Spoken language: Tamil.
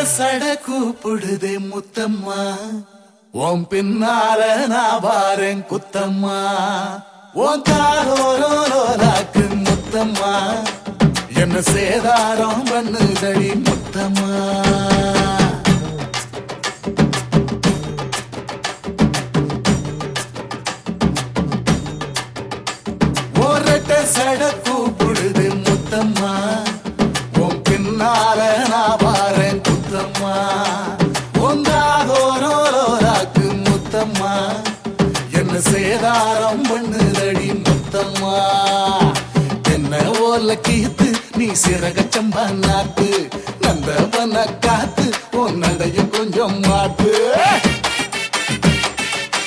சட கூப்பிடுதே முத்தம்மா உன் பின்னால நான் வாரேன் குத்தம்மா உன் காரோரோராக்கு முத்தம்மா என்ன சேதாரம் பண்ணுதடி முத்தம்மா ஒரட்ட சட கூப்பிடுது முத்தம்மா உன் பின்னால நான் வாரேன் குத்தம்மா உங்காதோரோராக்கு முத்தம்மா என்ன சேதாரம் பண்ணுதடி முத்தம்மா என்ன ஓல கீத்து நீ சிறகச்சம்பா நாத்து நந்தவன காத்து உன் நடைய கொஞ்சம் மாத்து